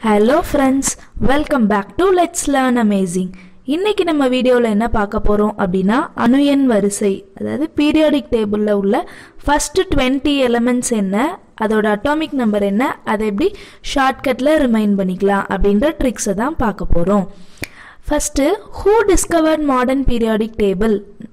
hello friends welcome back to let's learn amazing இன்னைக்கு நம்ம வீடியோவில் என்ன பார்க்க போகிறோம் அப்படின்னா அணு எண் வரிசை அதாவது பீரியாடிக் டேபிளில் உள்ள ஃபஸ்ட்டு டுவெண்ட்டி எலமெண்ட்ஸ் என்ன அதோட அட்டாமிக் நம்பர் என்ன அதை எப்படி ஷார்ட்கட்டில் ரிமைண்ட் பண்ணிக்கலாம் அப்படின்ற ட்ரிக்ஸை தான் பார்க்க போகிறோம் first who discovered modern periodic table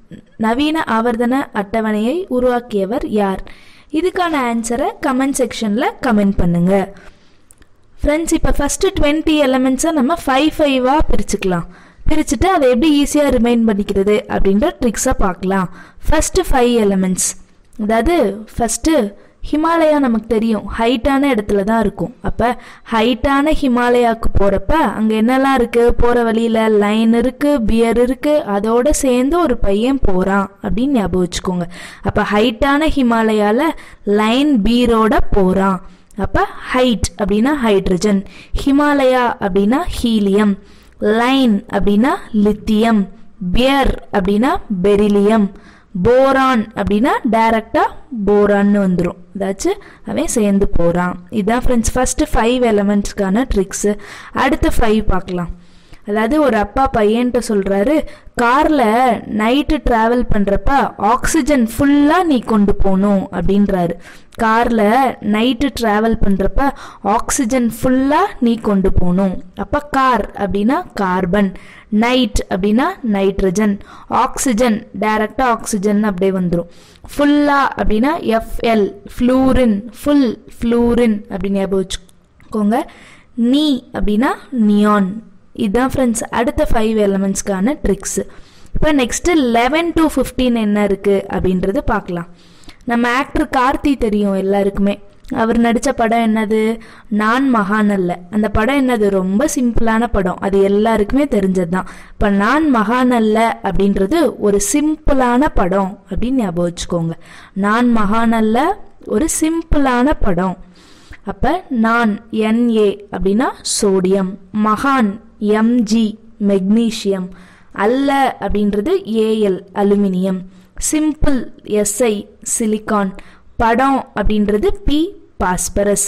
நவீன ஆவர்த்தன அட்டவணையை உருவாக்கியவர் யார் இதுக்கான ஆன்சரை கமெண்ட் செக்ஷனில் கமெண்ட் பண்ணுங்கள் ஃப்ரெண்ட்ஸ் இப்போ ஃபஸ்ட்டு டுவெண்ட்டி எலமெண்ட்ஸை நம்ம ஃபைவ் ஃபைவாக பிரிச்சுக்கலாம் பிரிச்சுட்டு அதை எப்படி ஈஸியாக ரிமைண்ட் பண்ணிக்கிறது அப்படின்ற ட்ரிக்ஸை பார்க்கலாம் ஃபஸ்ட்டு ஃபைவ் எலமெண்ட்ஸ் அதாவது ஃபஸ்ட்டு ஹிமாலயா நமக்கு தெரியும் ஹைட்டான இடத்துல தான் இருக்கும் அப்போ ஹைட்டான ஹிமாலயாவுக்கு போகிறப்ப அங்கே என்னெல்லாம் இருக்குது போகிற வழியில் லைன் இருக்குது பியர் இருக்குது அதோட சேர்ந்து ஒரு பையன் போகிறான் அப்படின்னு ஞாபகம் வச்சுக்கோங்க அப்போ ஹைட்டான ஹிமாலயாவில் லைன் பீரோட போகிறான் அப்போ ஹைட் அப்படின்னா ஹைட்ரஜன் ஹிமாலயா அப்படின்னா ஹீலியம் லைன் அப்படின்னா லித்தியம் பியர் அப்படின்னா பெரிலியம் போரான் அப்படின்னா டைரக்டாக போரான்னு வந்துடும் ஏதாச்சும் அவன் சேர்ந்து போகிறான் இதுதான் ஃப்ரெண்ட்ஸ் ஃபஸ்ட்டு ஃபைவ் எலமெண்ட்ஸ்க்கான ட்ரிக்ஸு அடுத்த ஃபைவ் பார்க்கலாம் அதாவது ஒரு அப்பா பையன்ட்ட சொல்கிறாரு காரில் நைட்டு ட்ராவல் பண்ணுறப்ப ஆக்சிஜன் ஃபுல்லாக நீ கொண்டு போகணும் அப்படின்றாரு காரில் நைட்டு ட்ராவல் பண்ணுறப்ப ஆக்சிஜன் ஃபுல்லாக நீ கொண்டு போகணும் அப்போ கார் அப்படின்னா கார்பன் நைட் அப்படின்னா நைட்ரஜன் ஆக்சிஜன் டைரக்டாக ஆக்சிஜன் அப்படியே வந்துடும் ஃபுல்லாக அப்படின்னா எஃப்எல் ஃப்ளூரின் ஃபுல் ஃப்ளூரின் அப்படின்னு ஞாபகம் வச்சுக்கோங்க நீ அப்படின்னா நியான் இதுதான் ஃப்ரெண்ட்ஸ் அடுத்த ஃபைவ் எலமெண்ட்ஸ்க்கான ட்ரிக்ஸு இப்போ நெக்ஸ்ட்டு லெவன் டு ஃபிஃப்டீன் என்ன இருக்குது அப்படின்றது பார்க்கலாம் நம்ம ஆக்டர் கார்த்தி தெரியும் எல்லாருக்குமே அவர் நடித்த படம் என்னது நான் மகான் அல்ல அந்த படம் என்னது ரொம்ப சிம்பிளான படம் அது எல்லாருக்குமே தெரிஞ்சது தான் இப்போ நான் மகான் அல்ல அப்படின்றது ஒரு சிம்பிளான படம் அப்படின்னு ஞாபகம் வச்சுக்கோங்க நான் மகான் அல்ல ஒரு சிம்பிளான படம் அப்போ நான் என்ஏ அப்படின்னா சோடியம் மகான் எம்ஜி மெக்னீஷியம் அல்ல அப்படின்றது AL aluminium simple SI silicon படம் அப்படின்றது பி பாஸ்பரஸ்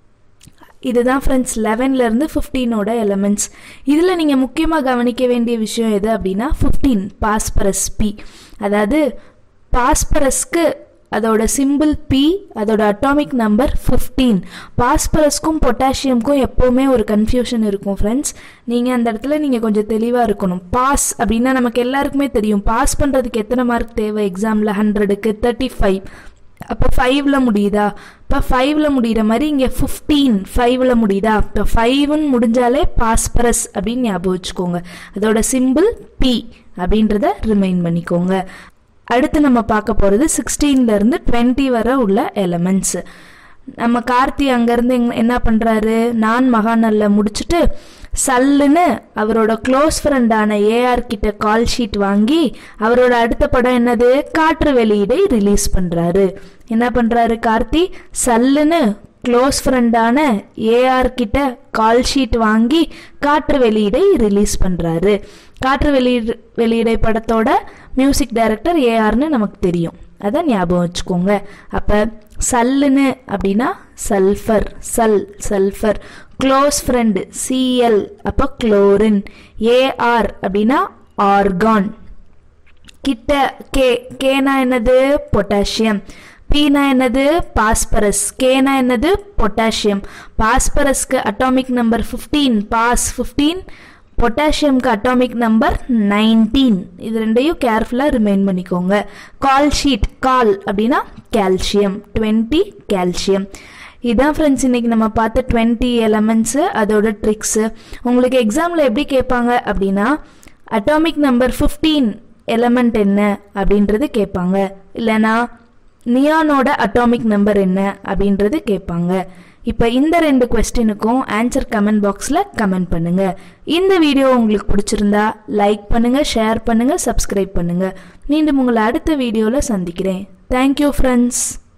இதுதான் ஃப்ரெண்ட்ஸ் லெவன்லேருந்து ஃபிஃப்டீனோட எலமெண்ட்ஸ் இதில் நீங்கள் முக்கியமாக கவனிக்க வேண்டிய விஷயம் எது அப்படின்னா ஃபிஃப்டீன் பாஸ்பரஸ் பி அதாவது பாஸ்பரஸ்க்கு அதோட சிம்பிள் பி அதோட அட்டாமிக் நம்பர் ஃபிஃப்டீன் பாஸ்பரஸ்க்கும் பொட்டாசியம்க்கும் எப்போவுமே ஒரு கன்ஃபியூஷன் இருக்கும் ஃப்ரெண்ட்ஸ் நீங்கள் அந்த இடத்துல நீங்கள் கொஞ்சம் தெளிவாக இருக்கணும் பாஸ் அப்படின்னா நமக்கு எல்லாருக்குமே தெரியும் பாஸ் பண்ணுறதுக்கு எத்தனை மார்க் தேவை எக்ஸாமில் ஹண்ட்ரடுக்கு தேர்ட்டி ஃபைவ் அப்போ ஃபைவ்ல முடியுதா இப்போ ஃபைவ்ல முடிகிற மாதிரி இங்கே ஃபிஃப்டீன் ஃபைவ்ல முடியுதா இப்போ ஃபைவ்னு முடிஞ்சாலே பாஸ்பரஸ் அப்படின்னு ஞாபகம் வச்சுக்கோங்க அதோட சிம்பிள் பி அப்படின்றத ரிமைண்ட் பண்ணிக்கோங்க அடுத்து நம்ம பார்க்க போகிறது சிக்ஸ்டீன்லேருந்து டுவெண்ட்டி வரை உள்ள எலமெண்ட்ஸ் நம்ம கார்த்தி அங்கேருந்து என்ன பண்ணுறாரு நான் மகாநல்ல முடிச்சுட்டு சல்லுன்னு அவரோட க்ளோஸ் ஃப்ரெண்டான ஏஆர் கிட்ட கால் ஷீட் வாங்கி அவரோட அடுத்த படம் என்னது காற்று வெளியீடை ரிலீஸ் பண்ணுறாரு என்ன பண்ணுறாரு கார்த்தி சல்லுன்னு க்ளோஸ் ஃப்ரெண்டான ஏஆர் கிட்ட கால் ஷீட் வாங்கி காற்று வெளியீடை ரிலீஸ் பண்ணுறாரு காற்று வெளியீடு வெளியீடை படத்தோட மியூசிக் டைரக்டர் ஏஆர்னு நமக்கு தெரியும் அதை ஞாபகம் வச்சுக்கோங்க அப்போ சல்லுன்னு அப்படின்னா சல்ஃபர் சல் சல்ஃபர் க்ளோஸ் ஃப்ரெண்டு சிஎல் அப்போ குளோரின் ஏஆர் அப்படின்னா ஆர்கான் கிட்ட கே கேனா என்னது பொட்டாசியம் பீனா என்னது பாஸ்பரஸ் கேனா என்னது பொட்டாசியம் பாஸ்பரஸ்க்கு அட்டாமிக் நம்பர் ஃபிஃப்டீன் பாஸ் ஃபிஃப்டீன் பொட்டாசியம்க்கு அட்டாமிக் நம்பர் நைன்டீன் இது ரெண்டையும் கேர்ஃபுல்லாக ரிமைண்ட் பண்ணிக்கோங்க கால் ஷீட் கால் அப்படின்னா கால்சியம் டுவெண்ட்டி கால்சியம் இதான் ஃப்ரெண்ட்ஸ் இன்றைக்கி நம்ம பார்த்த டுவெண்ட்டி எலமெண்ட்ஸு அதோட ட்ரிக்ஸு உங்களுக்கு எக்ஸாமில் எப்படி கேட்பாங்க அப்படின்னா அட்டாமிக் நம்பர் ஃபிஃப்டீன் எலமெண்ட் என்ன அப்படின்றது கேட்பாங்க இல்லைனா நியானோட அட்டாமிக் நம்பர் என்ன அப்படின்றது கேட்பாங்க இப்போ இந்த ரெண்டு கொஸ்டினுக்கும் ஆன்சர் கமெண்ட் பாக்ஸில் கமெண்ட் பண்ணுங்கள் இந்த வீடியோ உங்களுக்கு பிடிச்சிருந்தா லைக் பண்ணுங்கள் ஷேர் பண்ணுங்கள் சப்ஸ்கிரைப் பண்ணுங்கள் மீண்டும் உங்களை அடுத்த வீடியோவில் சந்திக்கிறேன் தேங்க்யூ ஃப்ரெண்ட்ஸ்